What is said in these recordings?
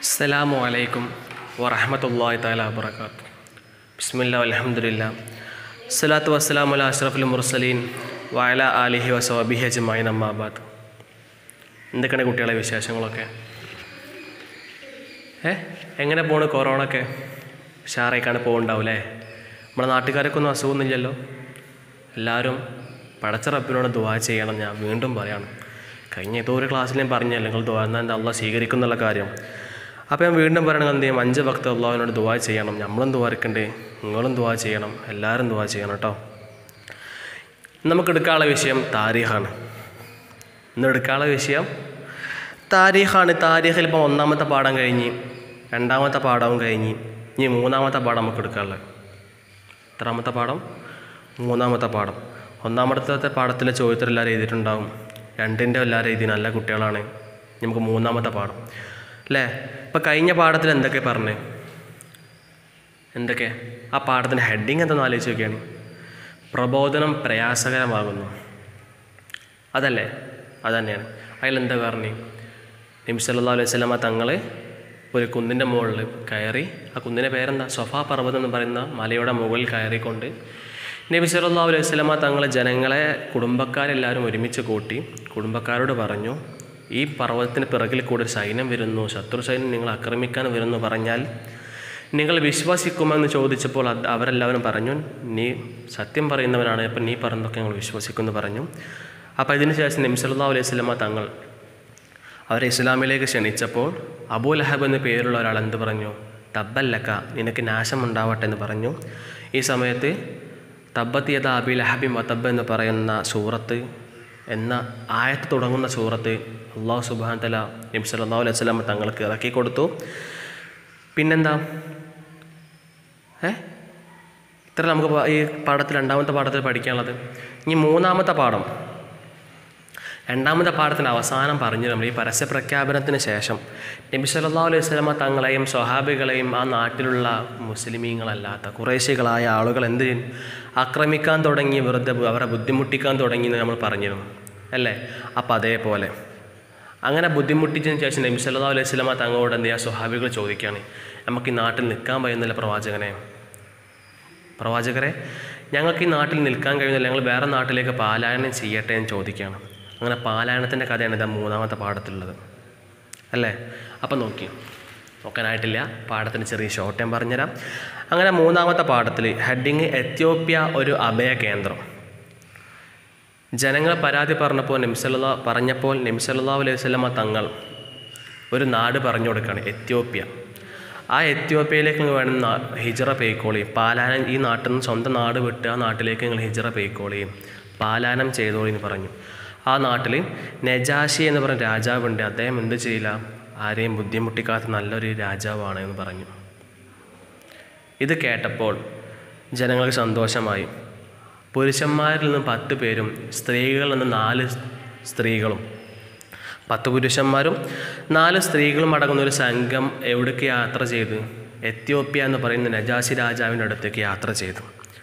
അസ്സലാമു അലൈക്കും വറഹമത്തല്ലാഹി തആല വബറകാത്തു ബിസ്മില്ലാ അൽഹംദുലില്ല സ്വലാത്തു വസ്സലാമു അലാ അഷ്റഫുൽ മുർസലീൻ വഅല ആലിഹി വസവബിഹി അജ്മഈൻ അമ്മാബാദ് എന്തൊക്കെയാണ് കുട്ടികളെ വിശേഷങ്ങളൊക്കെ ഏ എങ്ങനെ പോണ് കൊറോണ ഒക്കെ ഉഷാറായിക്കാണ് പോകുന്നുണ്ടാവില്ലേ നമ്മുടെ നാട്ടുകാരൊക്കെ ഒന്നും അസുഖമൊന്നുമില്ലല്ലോ എല്ലാവരും പടച്ച റബ്ബിനോട് ദുവാ ചെയ്യണം ഞാൻ വീണ്ടും പറയാണ് കഴിഞ്ഞ ഏതോ ഒരു ക്ലാസ്സിൽ ഞാൻ പറഞ്ഞല്ലോ നിങ്ങൾ ദുവാ എന്നാൽ അള്ളാഹ് സ്വീകരിക്കുന്നുള്ള കാര്യം അപ്പോൾ ഞാൻ വീണ്ടും പറയണം എന്ത് ചെയ്യും അഞ്ച് ഭക്ത അള്ളാഹുവിനോട് ദുവാ ചെയ്യണം നമ്മളും ദുവാ എടുക്കണ്ടേ നിങ്ങളും ദുവാ ചെയ്യണം എല്ലാവരും ദുവാ ചെയ്യണം കേട്ടോ നമുക്ക് എടുക്കാനുള്ള വിഷയം താരീഖാണ് ഇന്ന് എടുക്കാനുള്ള വിഷയം താരീഖാണ് താരീഖിൽ ഇപ്പോൾ ഒന്നാമത്തെ പാഠം കഴിഞ്ഞ് രണ്ടാമത്തെ പാഠവും കഴിഞ്ഞ് ഇനി മൂന്നാമത്തെ പാഠം നമുക്ക് എടുക്കാനുള്ളത് എത്രാമത്തെ പാഠം മൂന്നാമത്തെ പാഠം ഒന്നാമത്തെ പാഠത്തിലെ ചോദ്യത്തിൽ എല്ലാവരും എഴുതിയിട്ടുണ്ടാവും രണ്ടിൻ്റെ എല്ലാവരും എഴുതി നല്ല കുട്ടികളാണ് ഇനി നമുക്ക് മൂന്നാമത്തെ പാഠം അല്ലേ ഇപ്പം കഴിഞ്ഞ പാഠത്തിൽ എന്തൊക്കെ പറഞ്ഞേ എന്തൊക്കെ ആ പാഠത്തിൻ്റെ ഹെഡിങ് എന്തെന്ന് ആലോചിച്ച് നോക്കിയാണ് പ്രബോധനം പ്രയാസകരമാകുന്നു അതല്ലേ അതന്നെയാണ് അതിലെന്താ പറഞ്ഞു നബി സല്ലല്ലാഹു അലൈഹി വസല്ലമ തങ്ങൾ ഒരു കുന്നിൻ്റെ മുകളിൽ കയറി ആ കുന്നിൻ്റെ പേരെന്താ സൊഫാ പർവ്വതം എന്ന് പറയുന്ന മലയുടെ മുകളിൽ കയറിക്കൊണ്ട് നബി സല്ലല്ലാഹു അലൈഹി വസല്ലമ തങ്ങൾ ജനങ്ങളെ കുടുംബക്കാരെല്ലാവരും ഒരുമിച്ച് കൂട്ടി കുടുംബക്കാരോട് പറഞ്ഞു ഈ പർവ്വതത്തിന് പിറകിൽ കൂടെ ഒരു സൈന്യം വരുന്നു ശത്രു സൈന്യം നിങ്ങൾ ആക്രമിക്കാൻ വരുന്നു പറഞ്ഞാൽ നിങ്ങൾ വിശ്വസിക്കുമെന്ന് ചോദിച്ചപ്പോൾ അത് അവരെല്ലാവരും പറഞ്ഞു നീ സത്യം പറയുന്നവനാണ് അപ്പം നീ പറഞ്ഞതൊക്കെ ഞങ്ങൾ വിശ്വസിക്കുമെന്ന് പറഞ്ഞു അപ്പോൾ ഇതിന് ശേഷം നബി സല്ലല്ലാഹു അലൈഹി വസല്ലമ തങ്ങൾ അവരെ ഇസ്ലാമിലേക്ക് ക്ഷണിച്ചപ്പോൾ അബൂ ലഹബ് എന്ന പേരുള്ള ഒരാൾ എന്ത് പറഞ്ഞു തബ്ബല്ലക്ക നിനക്ക് നാശം ഉണ്ടാവട്ടെ എന്ന് പറഞ്ഞു ഈ സമയത്ത് തബ്ബത്ത് യഥ അബി ലഹബി മതബ് എന്ന് പറയുന്ന സൂറത്ത് എന്ന ആയത്ത് തുടങ്ങുന്ന സൂറത്ത് അള്ളാഹു സുബാൻ തല നബി സല്ലല്ലാഹു അലൈഹി വസല്ലമ തങ്ങൾക്ക് ഇറക്കി കൊടുത്തു പിന്നെന്താ ഏ ഇത്ര നമുക്ക് പ- ഈ പാഠത്തിൽ രണ്ടാമത്തെ പാഠത്തിൽ പഠിക്കാനുള്ളത് ഇനി മൂന്നാമത്തെ പാഠം രണ്ടാമത്തെ പാഠത്തിൻ്റെ അവസാനം പറഞ്ഞു നമ്മൾ ഈ പരസ്യ പ്രഖ്യാപനത്തിന് ശേഷം നബി സല്ലല്ലാഹു അലൈഹി വസല്ലമ തങ്ങളെയും സ്വഹാബികളെയും ആ നാട്ടിലുള്ള മുസ്ലിമീങ്ങളല്ലാത്ത കുറേശ്ശികളായ ആളുകൾ എന്ത് ചെയ്യും ആക്രമിക്കാൻ തുടങ്ങി വെറുതെ അവരെ ബുദ്ധിമുട്ടിക്കാൻ തുടങ്ങി എന്ന് നമ്മൾ പറഞ്ഞിരുന്നു അല്ലേ അപ്പം അതേപോലെ അങ്ങനെ ബുദ്ധിമുട്ടിച്ചതിന് ശേഷം നബി സല്ലല്ലാഹു അലൈഹി വസല്ലമ തങ്ങളോട് എന്ത് ചെയ്യുക സ്വഹാബികൾ ചോദിക്കുകയാണ് നമുക്ക് ഈ നാട്ടിൽ നിൽക്കാൻ കഴിയുന്നില്ല പ്രവാചകനെ പ്രവാചകരെ ഞങ്ങൾക്ക് ഈ നാട്ടിൽ നിൽക്കാൻ കഴിയുന്നില്ല ഞങ്ങൾ വേറെ നാട്ടിലേക്ക് പാലായനം ചെയ്യട്ടെ എന്ന് ചോദിക്കുകയാണ് അങ്ങനെ പാലായനത്തിൻ്റെ കഥയാണ് ഇതാ മൂന്നാമത്തെ പാഠത്തിലുള്ളത് അല്ലേ അപ്പം നോക്കി നോക്കാനായിട്ടില്ല പാഠത്തിന് ചെറിയ ഷോർട്ട് ഞാൻ പറഞ്ഞുതരാം അങ്ങനെ മൂന്നാമത്തെ പാഠത്തിൽ ഹെഡിങ് എത്യോപ്യ ഒരു അഭയ കേന്ദ്രം ജനങ്ങൾ പരാതി പറഞ്ഞപ്പോൾ നിംസല്ലാ പറഞ്ഞപ്പോൾ നിംസല്ലാ അലൈഹി വസല്ലമ തങ്ങൾ ഒരു നാട് പറഞ്ഞു കൊടുക്കുകയാണ് എത്യോപ്യ ആ എത്യോപ്യയിലേക്ക് നിങ്ങൾ വേണം നാ- ഹിജറ പേയ്ക്കോളി പാലായനം ഈ നാട്ടിൽ നിന്ന് സ്വന്തം നാട് വിട്ട് ആ നാട്ടിലേക്ക് നിങ്ങൾ ഹിജറ പേയ്ക്കോളിയും പാലായനം ചെയ്തോളി എന്ന് പറഞ്ഞു ആ നാട്ടിൽ നജാഷി എന്ന് പറഞ്ഞ രാജാവുണ്ട് അദ്ദേഹം എന്ത് ചെയ്യില്ല ആരെയും ബുദ്ധിമുട്ടിക്കാത്ത നല്ലൊരു രാജാവാണ് എന്ന് പറഞ്ഞു ഇത് കേട്ടപ്പോൾ ജനങ്ങൾക്ക് സന്തോഷമായി പുരുഷന്മാരിൽ നിന്ന് പത്ത് പേരും സ്ത്രീകളിൽ നിന്ന് നാല് സ്ത്രീകളും പത്ത് പുരുഷന്മാരും നാല് സ്ത്രീകളും അടങ്ങുന്ന ഒരു സംഘം എവിടേക്ക് യാത്ര ചെയ്ത് എത്യോപ്യ എന്ന് പറയുന്ന നജാസി രാജാവിൻ്റെ അടുത്തേക്ക് യാത്ര ചെയ്തു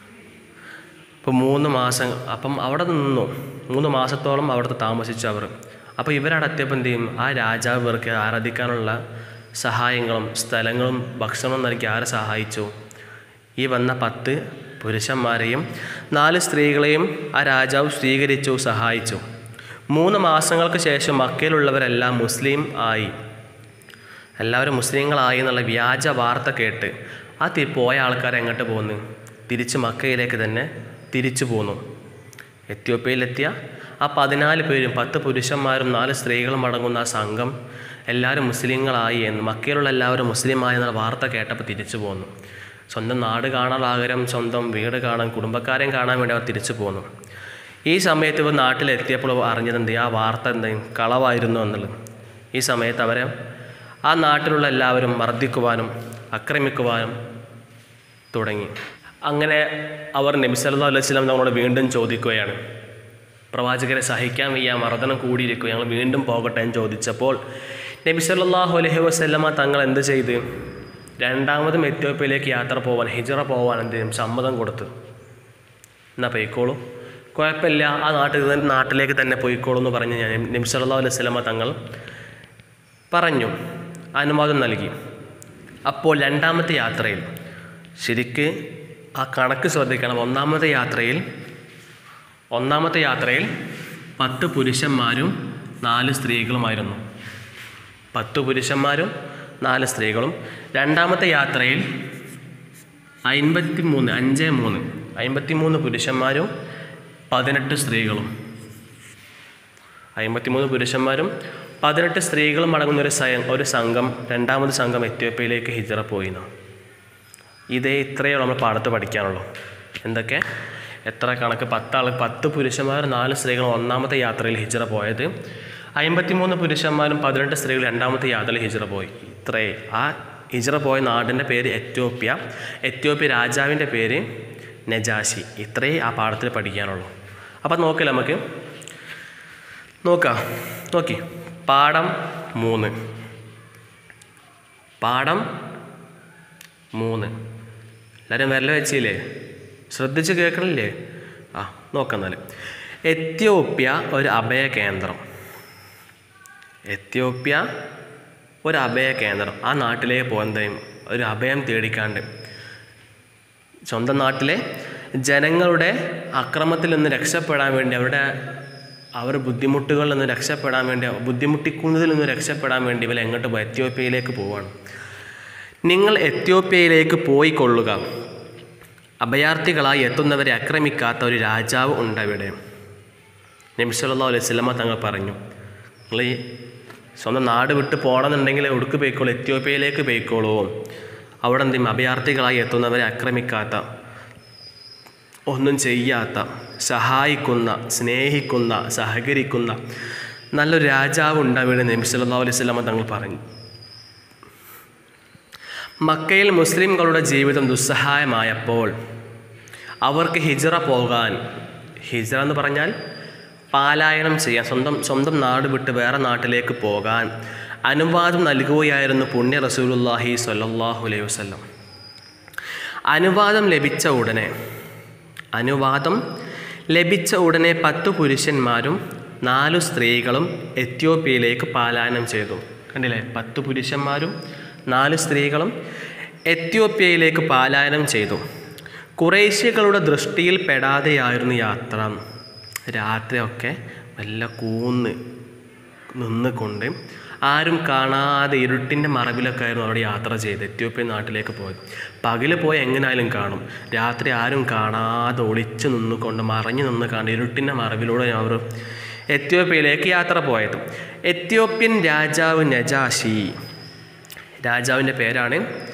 ഇപ്പോൾ മൂന്ന് മാസം അപ്പം അവിടെ നിന്നു മൂന്ന് മാസത്തോളം അവിടുത്തെ താമസിച്ചു അവർ അപ്പോൾ ഇവരവിടെ എത്തിയപ്പോൾ എന്ത് ചെയ്യും ആ രാജാവ് ഇവർക്ക് ആരാധിക്കാനുള്ള സഹായങ്ങളും സ്ഥലങ്ങളും ഭക്ഷണവും നൽകി ആരെ സഹായിച്ചു ഈ വന്ന പത്ത് പുരുഷന്മാരെയും നാല് സ്ത്രീകളെയും ആ രാജാവ് സ്വീകരിച്ചു സഹായിച്ചു മൂന്ന് മാസങ്ങൾക്ക് ശേഷം മക്കയിലുള്ളവരെല്ലാം മുസ്ലിം ആയി എല്ലാവരും മുസ്ലിങ്ങളായി എന്നുള്ള വ്യാജ വാർത്ത കേട്ട് ആ തി പോയ ആൾക്കാർ എങ്ങോട്ട് പോന്നു തിരിച്ച് മക്കയിലേക്ക് തന്നെ തിരിച്ചു പോന്നു എത്യോപ്യയിലെത്തിയ ആ പതിനാല് പേരും പത്ത് പുരുഷന്മാരും നാല് സ്ത്രീകളും അടങ്ങുന്ന ആ സംഘം എല്ലാവരും മുസ്ലിങ്ങളായി എന്ന് മക്കയിലുള്ള എല്ലാവരും മുസ്ലിമായി എന്നുള്ള വാർത്ത കേട്ടപ്പോൾ തിരിച്ചു പോന്നു സ്വന്തം നാട് കാണാൻ ആഗ്രഹം സ്വന്തം വീട് കാണാൻ കുടുംബക്കാരെയും കാണാൻ വേണ്ടി അവർ തിരിച്ചു പോന്നു ഈ സമയത്ത് ഇവർ നാട്ടിലെത്തിയപ്പോൾ അറിഞ്ഞത് എന്ത് ആ വാർത്ത എന്തെങ്കിലും കളവായിരുന്നു എന്നുള്ളത് ഈ സമയത്ത് അവരെ ആ നാട്ടിലുള്ള എല്ലാവരും മർദ്ദിക്കുവാനും ആക്രമിക്കുവാനും തുടങ്ങി അങ്ങനെ അവർ നബി സല്ലല്ലാഹു അലൈഹി വസല്ലം നമ്മളോട് വീണ്ടും ചോദിക്കുകയാണ് പ്രവാചകരെ സഹിക്കാൻ വയ്യ മർദ്ദനം കൂടിയിരിക്കും ഞങ്ങൾ വീണ്ടും പോകട്ടെ എന്ന് ചോദിച്ചപ്പോൾ നബി സല്ലല്ലാഹു അലൈഹി വസല്ലമ തങ്ങൾ എന്ത് ചെയ്ത് രണ്ടാമതും എത്യോപ്യയിലേക്ക് യാത്ര പോവാൻ ഹിജറ പോവാൻ എന്ത് ചെയ്യും സമ്മതം കൊടുത്തു എന്നാൽ പോയിക്കോളൂ കുഴപ്പമില്ല ആ നാട്ടിൽ നിന്ന് നാട്ടിലേക്ക് തന്നെ പോയിക്കോളൂ എന്ന് പറഞ്ഞ് ഞാൻ നബി സല്ലല്ലാഹു അലൈഹി വസല്ലമ തങ്ങൾ പറഞ്ഞു അനുവാദം നൽകി അപ്പോൾ രണ്ടാമത്തെ യാത്രയിൽ ശരിക്ക് ആ കണക്ക് ശ്രദ്ധിക്കണം ഒന്നാമത്തെ യാത്രയിൽ ഒന്നാമത്തെ യാത്രയിൽ പത്ത് പുരുഷന്മാരും നാല് സ്ത്രീകളുമായിരുന്നു പത്ത് പുരുഷന്മാരും നാല് സ്ത്രീകളും രണ്ടാമത്തെ യാത്രയിൽ അൻപത്തി മൂന്ന് അഞ്ച് മൂന്ന് അൻപത്തി മൂന്ന് പുരുഷന്മാരും പതിനെട്ട് സ്ത്രീകളും അമ്പത്തിമൂന്ന് പുരുഷന്മാരും പതിനെട്ട് സ്ത്രീകളും അടങ്ങുന്ന ഒരു സയ ഒരു സംഘം രണ്ടാമത് സംഘം എത്യോപ്യയിലേക്ക് ഹിജറ പോയിന്നു ഇതേ ഇത്രയേ നമ്മൾ പാടത്ത് പഠിക്കാനുള്ളൂ എന്തൊക്കെ എത്ര കണക്ക് പത്താൾ പത്ത് പുരുഷന്മാർ നാല് സ്ത്രീകളും ഒന്നാമത്തെ യാത്രയിൽ ഹിജറ പോയത് അമ്പത്തിമൂന്ന് പുരുഷന്മാരും പതിനെട്ട് സ്ത്രീകൾ രണ്ടാമത്തെ യാത്രയിൽ ഹിജറ പോയി ഇത്രയേ ആ ഹിജറ പോയ നാടിൻ്റെ പേര് എത്യോപ്യ എത്യോപ്യ രാജാവിൻ്റെ പേര് നജാശി ഇത്രയേ ആ പാഠത്തിൽ പഠിക്കാനുള്ളൂ അപ്പം നോക്കില്ല നമുക്ക് നോക്കാം നോക്കി പാഠം മൂന്ന് പാഠം മൂന്ന് എല്ലാവരും വിരൽ വെച്ചില്ലേ ശ്രദ്ധിച്ച് കേൾക്കണില്ലേ ആ നോക്കാം എന്നാൽ എത്യോപ്യ ഒരു അഭയ കേന്ദ്രം എത്യോപ്യ ഒരു അഭയ കേന്ദ്രം ആ നാട്ടിലേക്ക് പോകുന്നതും ഒരു അഭയം തേടിക്കാണ്ട് സ്വന്തം നാട്ടിലെ ജനങ്ങളുടെ അക്രമത്തിൽ നിന്ന് രക്ഷപ്പെടാൻ വേണ്ടി അവരുടെ അവർ ബുദ്ധിമുട്ടുകളിൽ നിന്ന് രക്ഷപ്പെടാൻ വേണ്ടി ബുദ്ധിമുട്ടിക്കുന്നതിൽ നിന്ന് രക്ഷപ്പെടാൻ വേണ്ടി ഇവർ എങ്ങോട്ട് പോകും എത്യോപ്യയിലേക്ക് പോവാണ് നിങ്ങൾ എത്യോപ്യയിലേക്ക് പോയി കൊള്ളുക അഭയാർത്ഥികളായി എത്തുന്നവരെ ആക്രമിക്കാത്ത ഒരു രാജാവ് ഉണ്ട് അവിടെ നബിസല്ലാ അലൈഹി സ്വലമ തങ്ങൾ പറഞ്ഞു നിങ്ങൾ ഈ സ്വന്തം നാട് വിട്ട് പോകണമെന്നുണ്ടെങ്കിൽ എവിടേക്ക് പോയിക്കോളൂ എത്യോപ്യയിലേക്ക് പോയിക്കോളൂ അവിടെ എന്തെങ്കിലും അഭയാർത്ഥികളായി എത്തുന്നവരെ ആക്രമിക്കാത്ത ഒന്നും ചെയ്യാത്ത സഹായിക്കുന്ന സ്നേഹിക്കുന്ന സഹകരിക്കുന്ന നല്ലൊരു രാജാവ് ഉണ്ടാവിടെ നബി സല്ലല്ലാഹു അലൈഹി വസല്ലമ തങ്ങൾ പറഞ്ഞു മക്കയിൽ മുസ്ലിംകളുടെ ജീവിതം ദുസ്സഹായമായപ്പോൾ അവർക്ക് ഹിജറ പോകാൻ ഹിജറ എന്ന് പറഞ്ഞാൽ പാലായനം ചെയ്യാൻ സ്വന്തം സ്വന്തം നാട് വിട്ട് വേറെ നാട്ടിലേക്ക് പോകാൻ അനുവാദം നൽകുകയായിരുന്നു പുണ്യ റസൂലുല്ലാഹി സ്വല്ലല്ലാഹു അലൈഹി വസല്ലം അനുവാദം ലഭിച്ച ഉടനെ അനുവാദം ലഭിച്ച ഉടനെ പത്തു പുരുഷന്മാരും നാലു സ്ത്രീകളും എത്യോപ്യയിലേക്ക് പാലായനം ചെയ്തു കണ്ടില്ലേ പത്ത് പുരുഷന്മാരും നാല് സ്ത്രീകളും എത്യോപ്യയിലേക്ക് പാലായനം ചെയ്തു കുറേശ്യകളുടെ ദൃഷ്ടിയിൽ പെടാതെയായിരുന്നു യാത്ര രാത്രിയൊക്കെ വല്ല കൂന്ന് നിന്നുകൊണ്ട് ആരും കാണാതെ ഇരുട്ടിൻ്റെ മറവിലൊക്കെ ആയിരുന്നു അവിടെ യാത്ര ചെയ്ത് എത്യോപ്യ നാട്ടിലേക്ക് പോയത് പകല് പോയി എങ്ങനായാലും കാണും രാത്രി ആരും കാണാതെ ഒളിച്ചു നിന്നുകൊണ്ട് മറഞ്ഞു നിന്ന് കണ്ട് ഇരുട്ടിൻ്റെ മറവിലൂടെ അവർ എത്യോപ്യയിലേക്ക് യാത്ര പോയത് എത്യോപ്യൻ രാജാവ് നജാഷി രാജാവിൻ്റെ പേരാണ്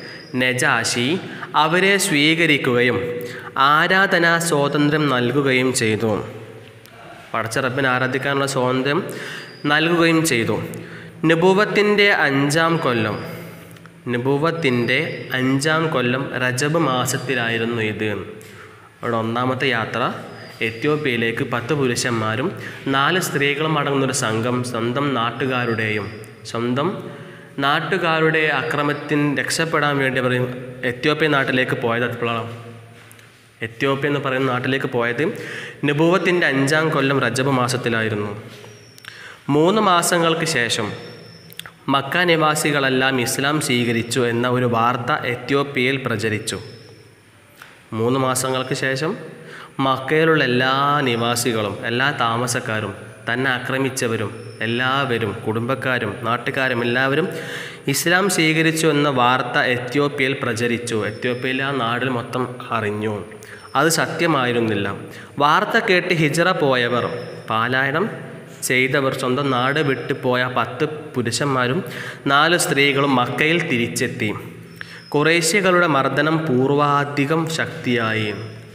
നജാഷി അവരെ സ്വീകരിക്കുകയും ആരാധനാ സ്വാതന്ത്ര്യം നൽകുകയും ചെയ്തു പടച്ച റബ്ബിനെ ആരാധിക്കാനുള്ള സ്വാതന്ത്ര്യം നൽകുകയും ചെയ്തു നുബുവത്തിൻ്റെ അഞ്ചാം കൊല്ലം നുബുവത്തിൻ്റെ അഞ്ചാം കൊല്ലം രജബ് മാസത്തിലായിരുന്നു ഇത് അവിടെ ഒന്നാമത്തെ യാത്ര എത്യോപ്യയിലേക്ക് പത്ത് പുരുഷന്മാരും നാല് സ്ത്രീകളും അടങ്ങുന്നൊരു സംഘം സ്വന്തം നാട്ടുകാരുടെയും സ്വന്തം നാട്ടുകാരുടെ അക്രമത്തിന് രക്ഷപ്പെടാൻ വേണ്ടി അവർ എത്യോപ്യ നാട്ടിലേക്ക് പോയത് എപ്പോഴാണ് എത്യോപ്യ എന്ന് പറയുന്ന നാട്ടിലേക്ക് പോയത് നുബൂവത്തിൻ്റെ അഞ്ചാം കൊല്ലം റജബ് മാസത്തിലായിരുന്നു മൂന്ന് മാസങ്ങൾക്ക് ശേഷം മക്ക നിവാസികളെല്ലാം ഇസ്ലാം സ്വീകരിച്ചു എന്ന ഒരു വാർത്ത എത്യോപ്യയിൽ പ്രചരിച്ചു മൂന്ന് മാസങ്ങൾക്ക് ശേഷം മക്കയിലുള്ള എല്ലാ നിവാസികളും എല്ലാ താമസക്കാരും തന്നെ ആക്രമിച്ചവരും എല്ലാവരും കുടുംബക്കാരും നാട്ടുകാരും എല്ലാവരും ഇസ്ലാം സ്വീകരിച്ചു എന്ന വാർത്ത എത്യോപ്യയിൽ പ്രചരിച്ചു എത്യോപ്യയിൽ ആ നാടിൽ മൊത്തം അറിഞ്ഞു അത് സത്യമായിരുന്നില്ല വാർത്ത കേട്ട് ഹിജറ പോയവർ പാലായനം ചെയ്തവർ സ്വന്തം നാട് വിട്ടു പോയ പത്ത് പുരുഷന്മാരും നാല് സ്ത്രീകളും മക്കയിൽ തിരിച്ചെത്തി കുറേശ്യകളുടെ മർദ്ദനം പൂർവാധികം ശക്തിയായി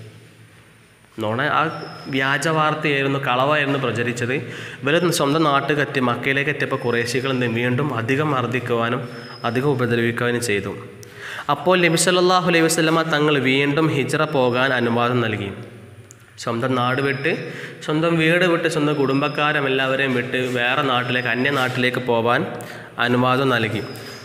നോണ ആ വ്യാജ വാർത്തയായിരുന്നു കളവായിരുന്നു പ്രചരിച്ചത് ഇവർ സ്വന്തം നാട്ടുകെത്തി മക്കയിലേക്ക് എത്തിയപ്പോൾ കുറേശ്യകൾ എന്ത് വീണ്ടും അധികം മർദ്ദിക്കുവാനും അധികം ഉപദ്രവിക്കുവാനും ചെയ്തു അപ്പോൾ നബി സല്ലല്ലാഹു അലൈഹി വസല്ലമ തങ്ങൾ വീണ്ടും ഹിജ്റ പോകാൻ അനുവാദം നൽകി സ്വന്തം നാട് വിട്ട് സ്വന്തം വീട് വിട്ട് സ്വന്തം കുടുംബക്കാരും എല്ലാവരെയും വിട്ട് വേറെ നാട്ടിലേക്ക് അന്യ നാട്ടിലേക്ക് പോകാൻ അനുവാദം നൽകി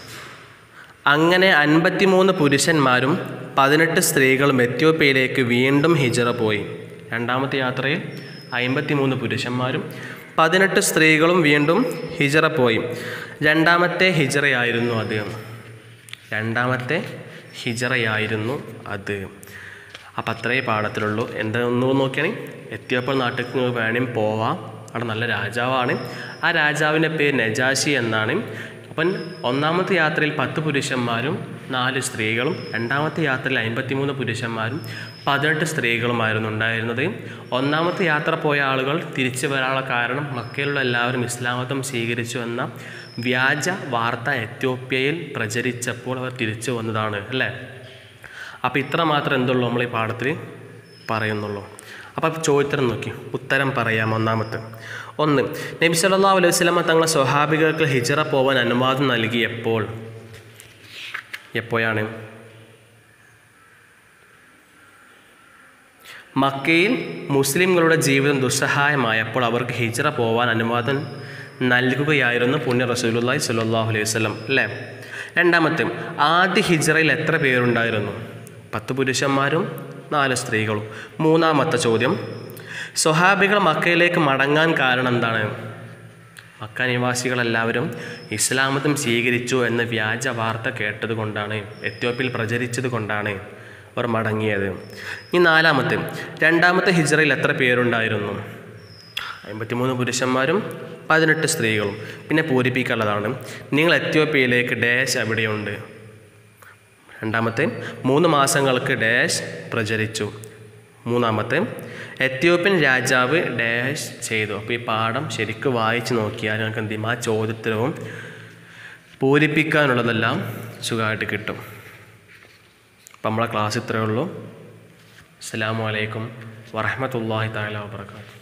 അങ്ങനെ അൻപത്തിമൂന്ന് പുരുഷന്മാരും പതിനെട്ട് സ്ത്രീകളും എത്യോപ്യയിലേക്ക് വീണ്ടും ഹിജറ പോയി രണ്ടാമത്തെ യാത്രയിൽ അമ്പത്തിമൂന്ന് പുരുഷന്മാരും പതിനെട്ട് സ്ത്രീകളും വീണ്ടും ഹിജറ പോയി രണ്ടാമത്തെ ഹിജറയായിരുന്നു അത് രണ്ടാമത്തെ ഹിജറയായിരുന്നു അത് അപ്പം അത്രേ പാഠത്തിലുള്ളൂ എന്താ ഒന്ന് നോക്കിയാണെങ്കിൽ എത്തിയപ്പോൾ നാട്ടിൽ വേണേം പോവാം അവിടെ നല്ല രാജാവാണ് ആ രാജാവിൻ്റെ പേര് നജാശി എന്നാണ് അപ്പം ഒന്നാമത്തെ യാത്രയിൽ പത്ത് പുരുഷന്മാരും നാല് സ്ത്രീകളും രണ്ടാമത്തെ യാത്രയിൽ അമ്പത്തിമൂന്ന് പുരുഷന്മാരും പതിനെട്ട് സ്ത്രീകളുമായിരുന്നു ഉണ്ടായിരുന്നത് ഒന്നാമത്തെ യാത്ര പോയ ആളുകൾ തിരിച്ചു വരാനുള്ള കാരണം മക്കയിലുള്ള എല്ലാവരും ഇസ്ലാം മതം സ്വീകരിച്ചു എന്ന വ്യാജ വാർത്ത എത്യോപ്യയിൽ പ്രചരിച്ചപ്പോൾ അവർ തിരിച്ചു വന്നതാണ് അല്ലേ അപ്പോൾ ഇത്ര മാത്രം എന്തുള്ളൂ നമ്മൾ ഈ പാഠത്തിൽ പറയുന്നുള്ളൂ അപ്പോൾ ചോദ്യത്തരം നോക്കി ഉത്തരം പറയാം ഒന്നാമത്തെ ഒന്ന് നബി സല്ലല്ലാഹു അലൈഹി വസല്ലമ തങ്ങളെ സ്വഹാബികൾക്ക് ഹിജറ പോവാൻ അനുവാദം നൽകി എപ്പോൾ എപ്പോഴാണ് മക്കയിൽ മുസ്ലിംകളുടെ ജീവിതം ദുസ്സഹായമായപ്പോൾ അവർക്ക് ഹിജറ പോവാൻ അനുവാദം നൽകുകയായിരുന്നു പുണ്യ റസൂലുള്ളാഹി സ്വല്ലല്ലാഹു അലൈഹി വസല്ലം അല്ലേ രണ്ടാമത്തെ ആദ്യ ഹിജറയിൽ എത്ര പേരുണ്ടായിരുന്നു പത്ത് പുരുഷന്മാരും നാല് സ്ത്രീകളും മൂന്നാമത്തെ ചോദ്യം സ്വഹാബികൾ മക്കയിലേക്ക് മടങ്ങാൻ കാരണം എന്താണ് മക്ക നിവാസികളെല്ലാവരും ഇസ്ലാം മതം സ്വീകരിച്ചു എന്ന വ്യാജ വാർത്ത കേട്ടത് കൊണ്ടാണ് എത്യോപ്യയിൽ പ്രചരിച്ചത് കൊണ്ടാണ് അവർ മടങ്ങിയത് ഈ നാലാമത്തെ രണ്ടാമത്തെ ഹിജറയിൽ എത്ര പേരുണ്ടായിരുന്നു അമ്പത്തിമൂന്ന് പുരുഷന്മാരും പതിനെട്ട് സ്ത്രീകളും പിന്നെ പൂരിപ്പിക്കാനുള്ളതാണ് നിങ്ങൾ എത്യോപ്യയിലേക്ക് ഡാഷ് എവിടെയുണ്ട് രണ്ടാമത്തെ മൂന്ന് മാസങ്ങൾക്ക് ഡാഷ് പ്രചരിച്ചു മൂന്നാമത്തെ എത്യോപ്യൻ രാജാവ് ഡാഷ് ചെയ്തു അപ്പോൾ ഈ പാഠം ശരിക്കും വായിച്ച് നോക്കിയാൽ നിങ്ങൾക്ക് എന്ത് ചെയ്യും ആ ചോദ്യത്തിലും പൂരിപ്പിക്കാനുള്ളതെല്ലാം സുഖമായിട്ട് കിട്ടും അപ്പം നമ്മളെ ക്ലാസ് ഇത്രയേ ഉള്ളൂ അസ്സാം വലൈക്കും വറഹമത്തല്ലാഹി താല വാബർക്കാത്തു